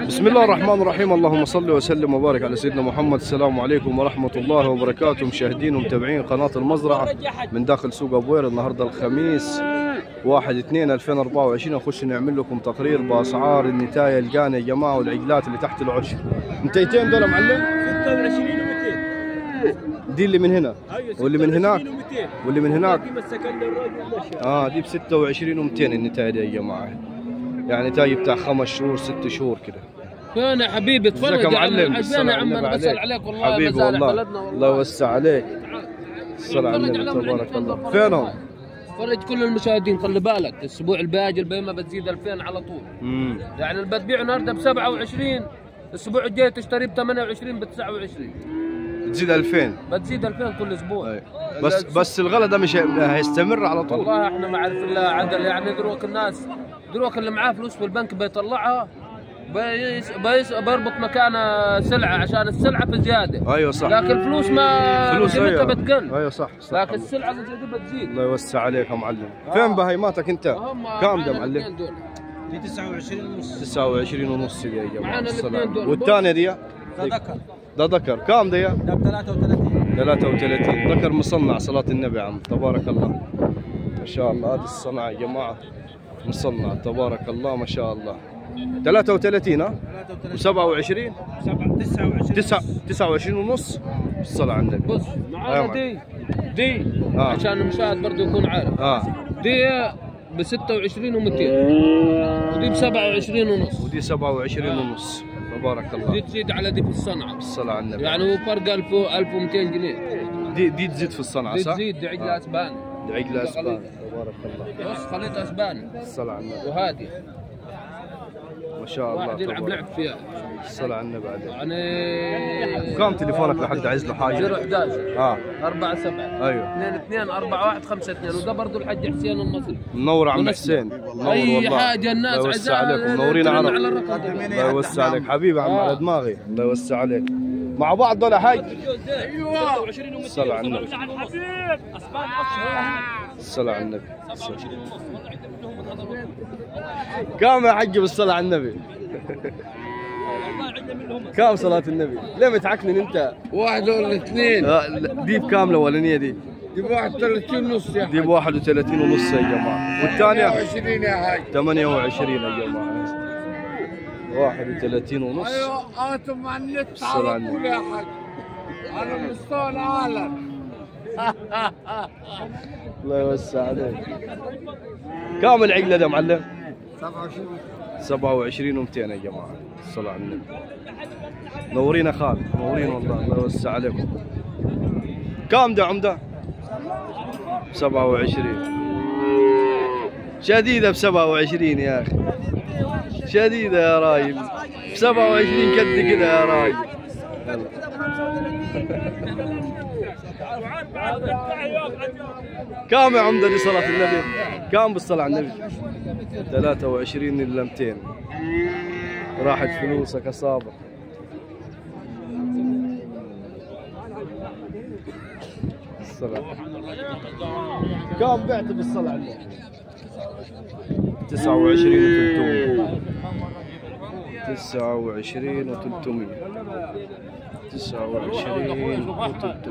بسم الله الرحمن الرحيم اللهم صل وسلم وبارك على سيدنا محمد السلام عليكم ورحمة الله وبركاته مشاهدين ومتابعين قناة المزرعة من داخل سوق أبوير النهاردة الخميس 1 2 2024 نخش نعمل لكم تقرير بأسعار النتاية الجان يا جماعة والعجلات اللي تحت العشر نتايتين دول يا معلم 26 و200 دي اللي من هنا واللي من هناك واللي من هناك دي مسكن للراجل ماشي اه دي ب 26 و200 النتاية دي يا جماعة يعني تاي بتاع خمس شهور ست شهور كده فين يا حبيبي ازيك تفرج يا يا عم معلم عجباني يا عم النبي انا بسال عليك والله حبيبي مزارع والله بلدنا والله الله يوسع عليك الصلاة على تفرج النبي عليهم تبارك العيد الله والله. فينهم؟ فرج كل المشاهدين خلي بالك الاسبوع الباقي البيمه بتزيد 2000 على طول امم يعني اللي بتبيعه النهارده ب 27 الاسبوع الجاي تشتريه ب 28 ب 29 تزيد 2000 بتزيد 2000 كل اسبوع أي. بس بس الغلا ده مش هي- هيستمر على طول والله احنا ما عارف الله عدل يعني دروك الناس دروك اللي معاه فلوس في البنك بيطلعها بيس بيس بيربط مكانها سلعه عشان السلعه في زياده ايوه صح لكن الفلوس ما فلوس قيمتها ايوه بتقل ايوه صح صح لكن السلعه اللي زي دي بتزيد الله يوسع عليك يا معلم فين بهيماتك انت؟ هم كام ده معانا معلم؟ الاثنين دول دي 29 ونص 29 ونص دي يا جماعه معانا الصلاة الاثنين على دول. النبي. والثانيه دي ده ذكر ده ذكر كام دي؟ ده ب 33 33 ذكر مصنع صلاة النبي عم تبارك الله ما شاء الله هذه الصنعة يا جماعة مصنع تبارك الله ما شاء الله 33 ها 33 و27 29 9 29 ونص الصلاة على النبي بص أيوة. معانا دي دي آه. عشان المشاهد برضه يكون عارف اه دي ب 26 و200 ودي ب 27 ونص ودي 27 ونص تبارك دي الله تزيد على دي في الصنعه الصلاة على النبي يعني هو فرق 1000 1200 جنيه دي دي تزيد في الصنعة دي صح؟ تزيد دي عجله آه. اسباني دي عقلة اسبان تبارك الله بص خليط اسباني الصلاة على النبي وهادي ما شاء الله واحد يلعب تبارك لعب فيها الصلاة على النبي عليك يعني كم تليفونك لحد عايز له حاجة؟ 011 اه 4 7 ايوه 2 2 4 1 5 2 وده برضه الحاج حسين المصري منور عم ونسمع. حسين منور اي والله. حاجه الناس الله يوسع عايزاها عليك منورين عرب على الرقم الله يوسع عليك حبيبي عم آه. على دماغي الله يوسع عليك مع بعض دول يا حاج ايوه الصلاة على النبي الصلاة على النبي كم يا حج بالصلاة على النبي كم صلاة النبي ليه متعكنن انت واحد ولا اثنين آه، لا، دي بكام الاولانية دي دي ب 31 ونص يا دي ب 31 ونص يا جماعة والثانية 20 يا حاج 28 يا جماعة 31 ونص ايوه انتم على النت الصلاة على النبي. يا حاج على مستوى العالم الله يوسع عليك كم العقلة ده معلم؟ 27 27 و200 يا جماعة الصلاة على النبي نورين خال نورين والله الله يوسع عليكم كم ده عمدة؟ 27 شديدة ب 27 يا أخي شديدة يا راجل ب 27 قد كده يا راجل يلا. كم يا عمدة دي صلاة النبي؟ كم بالصلاة على النبي؟ 23 الا 200 راحت فلوسك يا صابر الصلاة كم بعت بالصلاة على النبي؟ 29 و 300 29 و 300 29 و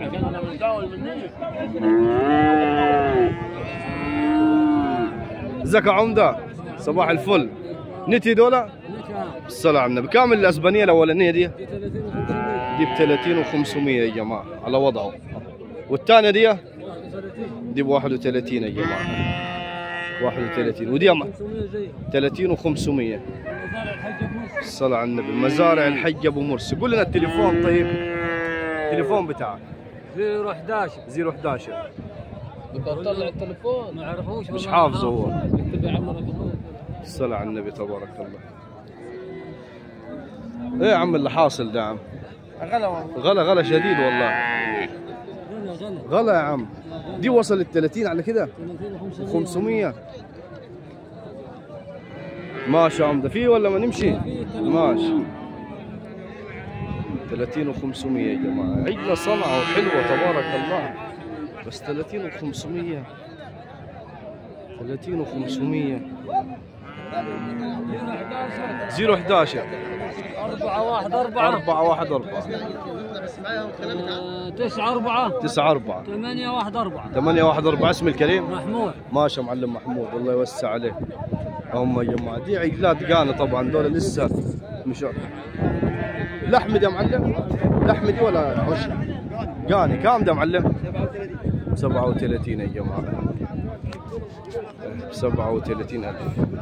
300 ازيك يا عمدة صباح الفل نتي دولا الصلاة على النبي كامل الاسبانية الاولانية دي دي ب 30 و500 يا جماعة على وضعه والثانية دي دي ب 31 يا جماعة 31 ودي أم- 30 و500 الصلاة على النبي مزارع الحج ابو مرسي قول لنا التليفون طيب التليفون بتاعك 011 011 بطلع التليفون ما يعرفوش مش حافظه هو اكتب يا عم رقمه الصلاة على النبي تبارك الله ايه يا عم اللي حاصل ده يا عم غلا والله غلا غلا شديد والله غلا غلا غلا يا عم دي وصلت 30 على كده 500 ماشي يا عم ده في ولا ما نمشي ماشي 30 و500 يا جماعة عجلة صنعة وحلوة تبارك الله بس 30 و500 30 و500 011 أربعة واحد أربعة أربعة واحد أربعة آه، تسعة أربعة تسعة أربعة ثمانية واحد أربعة ثمانية واحد أربعة اسم الكريم محمود ماشي معلم محمود الله يوسع عليك هم يا جماعة دي عقلات قانة طبعا دول لسه مش لحم دي يا معلم لحم دي ولا عشر قاني كام ده يا معلم 37 يا جماعة 37 ألف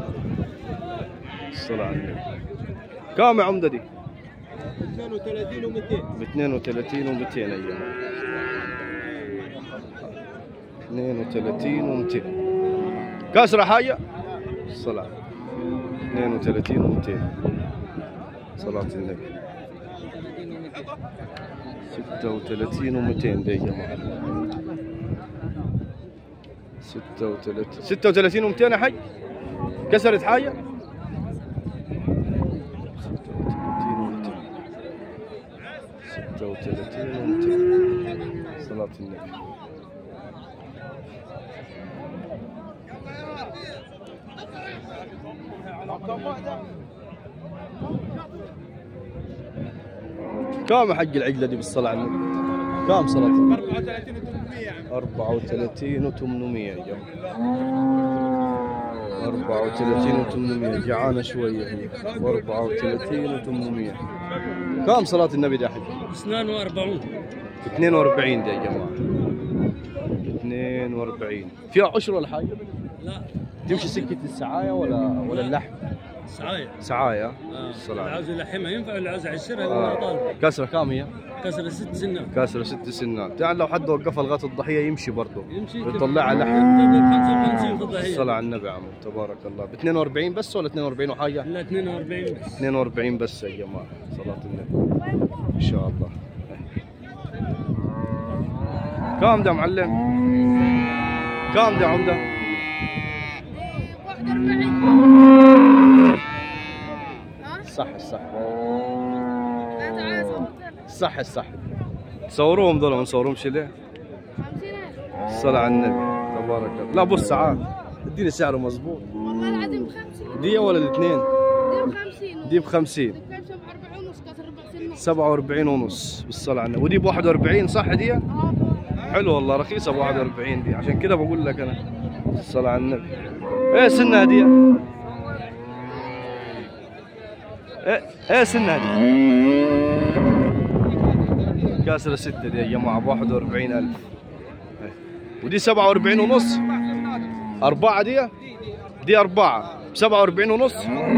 الصلاة على النبي كام يا عمدة دي 32 و200 ب 32 و200 يا جماعة 32 و200 كسرة حاجة الصلاة 32 و200 صلاة النبي 36 و200 دي يا جماعة 36 36 و200 يا حاج كسرت حاجة 36 و200 صلاة النبي كم يا حق العجلة دي بالصلاة على النبي؟ كم صلاة النبي؟ 34 و800 يا جماعة 34 و800 جعانة شوية هي 34 و800 كم صلاة النبي دي يا حق؟ 42 42 دي يا جماعة 42 فيها عشر ولا حاجة؟ لا تمشي سكة السعاية ولا ولا اللحم؟ سعاية سعاية اللي الصلاة عاوز يلحمها ينفع اللي عاوز يعشرها ولا آه. طالب كسرة كام هي؟ كسر ست سنات كاسرة ست سنات يعني لو حد وقفها لغاية الضحية يمشي برضه يمشي يطلعها لحم 55 في الضحية الصلاة على النبي يا عم تبارك الله ب 42 بس ولا 42 وحاجة؟ لا 42 بس 42 بس يا جماعة صلاة النبي إن شاء الله كام ده معلم؟ كام ده عمدة؟ 41 صح الصح لا تعال صورت الصح الصح صوروهم دول ما نصورهمش ليه؟ 50000 الصلاة على النبي تبارك الله لا بص عاد اديني سعره مظبوط والله العظيم ب 50 دي ولا الاثنين؟ دي ب 50 دي ب 50 دي كان 47 ونص كانت ربع سنة 47 ونص بالصلاة على النبي ودي ب 41 صح دي؟ اه حلو والله رخيصة ب 41 دي عشان كذا بقول لك انا الصلاة على النبي ايه سنها دي؟ ايه ايه سنها دي؟ كاسرة ستة دي يا جماعة ب 41000 إيه. ودي 47 ونص أربعة دي دي أربعة ب 47 ونص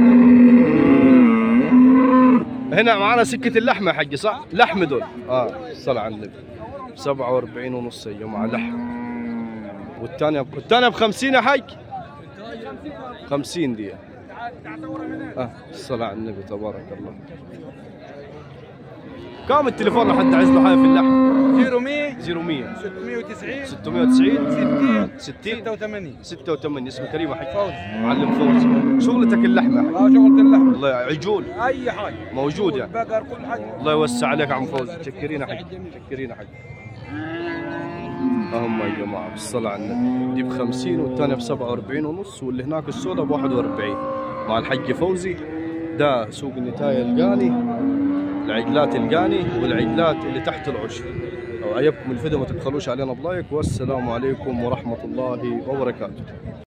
هنا معانا سكة اللحمة يا حقي صح؟ لحم دول اه الصلاة على النبي 47 ونص يا جماعة لحم والثانية والثانية ب 50 يا حق 50 دي اه الصلاة على النبي تبارك الله كم التليفون لو حد عايز له حاجة في اللحم 0100 0100 690 690 60 86 86 اسمه كريم يا حق معلم فوز شغلتك اللحمة يا حق اه شغلة اللحم الله عجول اي حاجة موجود يعني بقر كل حاجة الله يوسع عليك يا عم فوز شكرين يا حق شكرين يا حق هم يا جماعة بالصلاة على النبي دي ب 50 والثانية ب 47 ونص واللي هناك السوداء ب 41 مع الحج فوزي ده سوق النتاية القاني العجلات القاني والعجلات اللي تحت العشر لو عجبكم الفيديو ما تبخلوش علينا بلايك والسلام عليكم ورحمة الله وبركاته